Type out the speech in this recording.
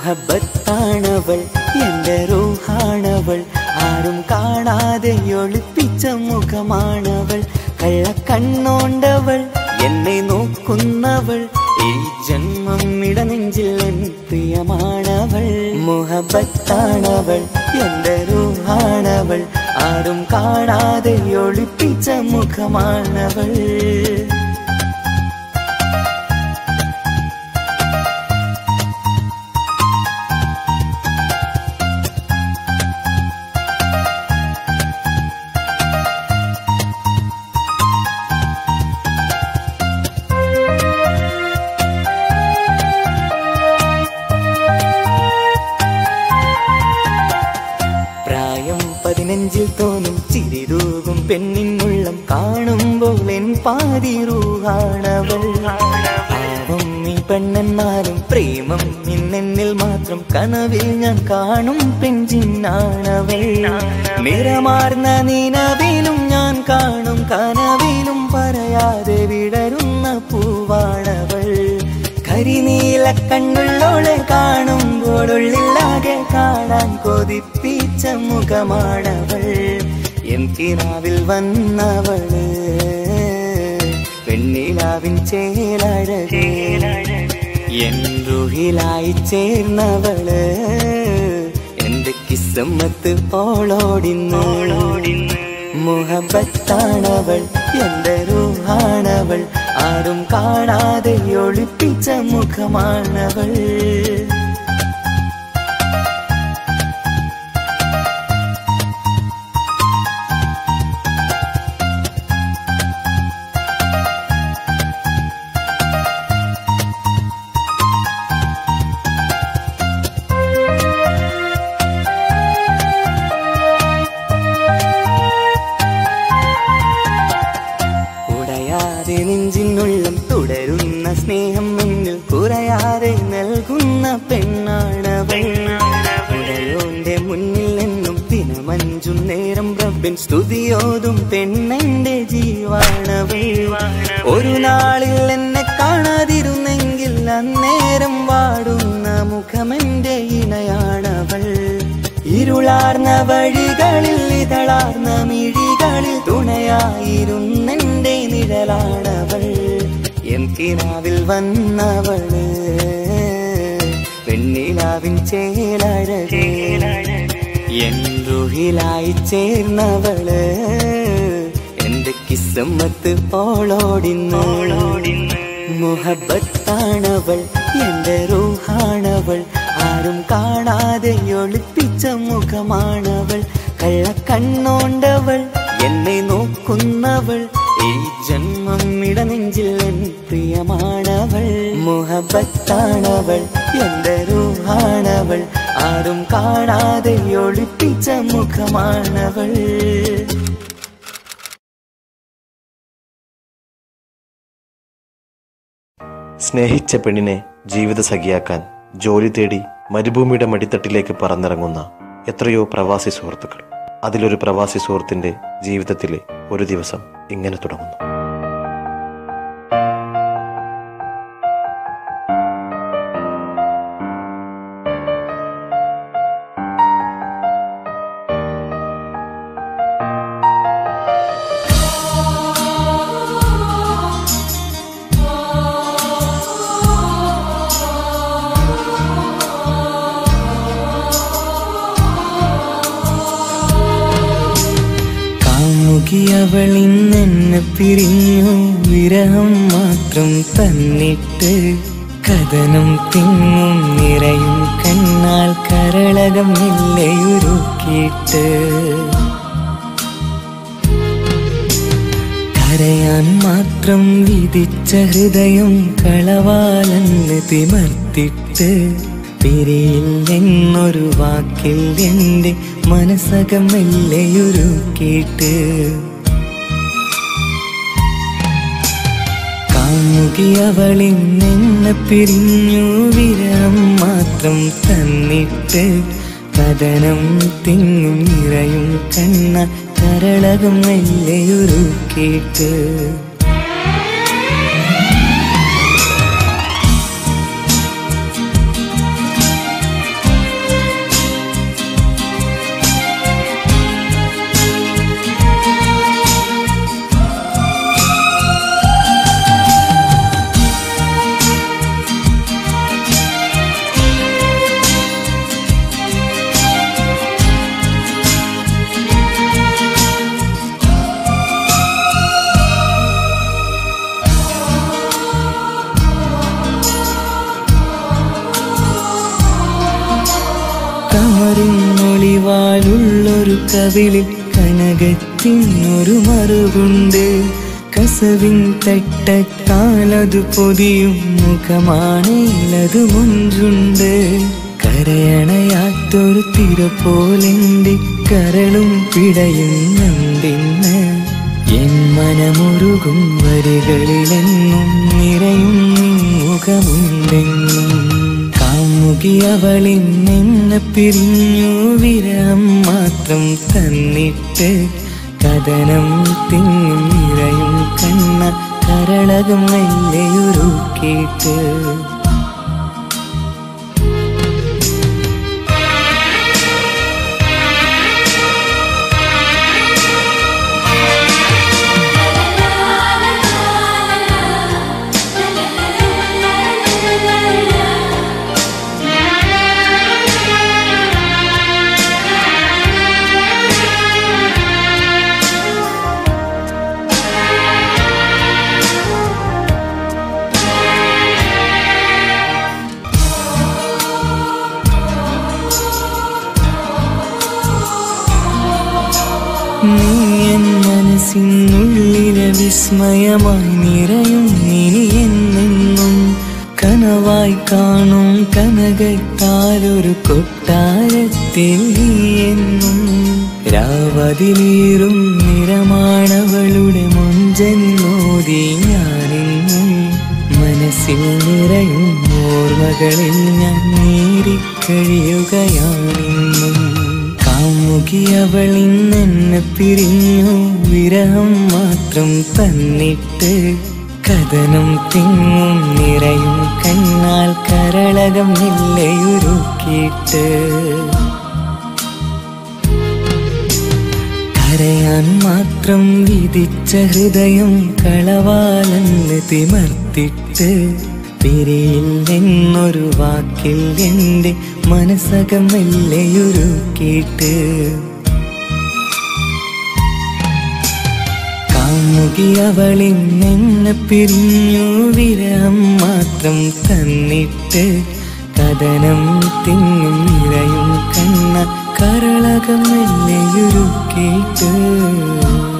മുഹബത്താണവൾ എന്റെ റൂഹാണവൾ ആരും കാണാതെ ഒളിപ്പിച്ച മുഖമാണവൾ കള്ളക്കണ്ണോണ്ടവൾ എന്നെ നോക്കുന്നവൾ ഈ ജന്മം ഇടനെഞ്ചിൽ എൻ പ്രിയമാണവൾ മുഹബത്താണവൾ എന്റെ റൂഹാണവൾ ആരും കാണാതെ ഒളിപ്പിച്ച മുഖമാണവൾ പ്രായം പതിനഞ്ചിൽ തോന്നും ചിരിതൂകും പെണ്ണിനുള്ളം കാണുമ്പോൾ എൻ പാതി റൂഹാണവൾ പാവം ഈ പെണ്ണെന്നാലും പ്രേമം ഇന്നെന്നിൽ മാത്രം കനവിൽ ഞാൻ കാണും പെഞ്ചിന്നാണവൾ നിറമാർന്ന നിലവിലും ഞാൻ കാണും കനവിലും പറയാതെ വിടരുന്ന പൂവാണവൾ കരിനീല കണ്ണുള്ളോളെ കാണുമ്പോഴുള്ളിലാകെ കാണാൻ കൊതിപ്പിച്ച മുഖമാണവൾ എൻ കിനാവിൽ വന്നവള് പെണ്ണിലാവിൻ ചേലഴകേ എൻ റുഹിലായി ചേർന്നവള് എന്റെ കിസ്സമ്മത്ത് പോളോടിന്നോളോടിന്ന് മുഹബത്താണവൾ എന്റെ റൂഹാണവൾ ആരും കാണാതെ ഒളിപ്പിച്ച മുഖമാണവൾ ഉടയാതെ നെഞ്ചിനുള്ളം തുടരുന്ന സ്നേഹം എന്നിൽ കുറയാതെ നൽകുന്ന പെണ്ണാണവൾ ഉടയോന്റെ മുന്നിൽ നിന്നും ദിനമഞ്ചും നേരം റബ്ബിൻ സ്തുതിയോതും പെണ്ണെന്റെ ജീവാണവൾ ഒരു നാളിൽ എന്നെ കാണാതിരുന്നെങ്കിൽ അന്നേരം വാടുന്ന മുഖമെന്റെ ഇണയാണവൾ ഇരുളാർന്ന വഴികളിൽ ഇതളാർന്ന മിഴികളിൽ തുണയായിരുന്നെന്റെ നിഴലാണവൾ എൻ കിനാവിൽ വന്നവള് പെണ്ണിലാവിൻ ചേലഴകേ എൻ റുഹിലായി ചേർന്നവള് എന്റെ കിസ്സമ്മത്ത് പോളോടിന്നോളോടിന്ന് മുഹബത്താണവൾ എന്റെ റൂഹാണവൾ ആരും കാണാതെ ഒളിപ്പിച്ച മുഖമാണവൾ കള്ളക്കണ്ണോണ്ടവൾ എന്നെ നോക്കുന്നവൾ ഈ ജന്മം ഇടനെഞ്ചിൽ എൻ പ്രിയമാണവൾ മുഹബത്താണവൾ എന്റെ റൂഹാണവൾ ആരും കാണാതെ ഒളിപ്പിച്ച മുഖമാണവൾ സ്നേഹിച്ച പെണ്ണിനെ ജീവിത സഖിയാക്കാൻ ജോലി തേടി മരുഭൂമിയുടെ മടിത്തട്ടിലേക്ക് പറന്നിറങ്ങുന്ന എത്രയോ പ്രവാസി സുഹൃത്തുക്കൾ അതിലൊരു പ്രവാസി സുഹൃത്തിന്റെ ജീവിതത്തിലെ ഒരു ദിവസം ഇങ്ങനെ തുടങ്ങുന്നു കാമുകിയവൾ ഇന്നെന്നെ പിരിഞ്ഞു വിരഹം മാത്രം തന്നിട്ട് കഥനം തിങ്ങും നിറയും കണ്ണാൽ കരളകം ഇല്ലയുരുക്കിയിട്ട് കരയാൻ മാത്രം വിധിച്ച ഹൃദയം കളവാലെന്ന് തിമർത്തിട്ട് പിരിയില്ലെന്നൊരു വാക്കിൽ എൻ്റെ മനസ്സകം മെല്ലെയുരുക്കിയിട്ട് കാമുകിയവളിൽ നിന്നെ പിരിഞ്ഞു വിരം മാത്രം തന്നിട്ട് കഥനം തിങ്ങും നിറയും കണ്ണ കരളകം മെല്ലെയുരുക്കിയിട്ട് കമറിന്നൊളിവാലുള്ളൊരു കവിളിൽ കനകത്തിനൊരു മറുകുണ്ട് കസവിൻ തട്ടത്താലതു പൊതിയും മുഖമാണേലതു മുഞ്ചുണ്ട് കരയണയാത്തൊരു തിര പോലെന്റെ കരളും പിടയുന്നുണ്ടിന്ന് എൻ മനമുരുകും വരികളിലെന്നും നിറയും നിൻ മുഖമുണ്ടെന്നും കാമുകി അവളിൽ നിന്ന് പിരിഞ്ഞു വിരം മാത്രം തന്നിട്ട് കഥനം തിങ്ങും നിറയും കണ്ണ കരളകം മെല്ലെയുരുക്കിയിട്ട് നീ എൻ മനസ്സിനുള്ളിലെ വിസ്മയമായി നിറയും ഇനി എന്നെന്നും കനവായി കാണും കനകത്താലൊരു കൊട്ടാരത്തിൽ നീ എന്നും രാവതിലീറും നിറമാണവളുടെ മുഞ്ചെന്നോതി ഞാനെന്നും മനസ്സിൽ നിറയും ഓർമ്മകളിൽ ഞാൻ നേരിക്കഴിയുകയാണെന്നും കാമുകി അവൾ ഇന്നെന്നെ പിരിഞ്ഞു വിരഹം മാത്രം തന്നിട്ട് കഥനം തിങ്ങും നിറയും കണ്ണാൽ കരളകം നില്ലയുരുക്കിയിട്ട് കരയാൻ മാത്രം വിധിച്ച ഹൃദയം കളവാലെന്ന് തിമർത്തിട്ട് പിരിയില്ലെന്നൊരു വാക്കിൽ എൻ്റെ മനസ്സകം മെല്ലെയുരുക്കിയിട്ട് കാമുകി അവളിൽ നിന്ന് പിരിഞ്ഞു വിരം മാത്രം തന്നിട്ട് കഥനം തിങ്ങും നിറയും കണ്ണ കരളകം മെല്ലെയുരുക്കിയിട്ട്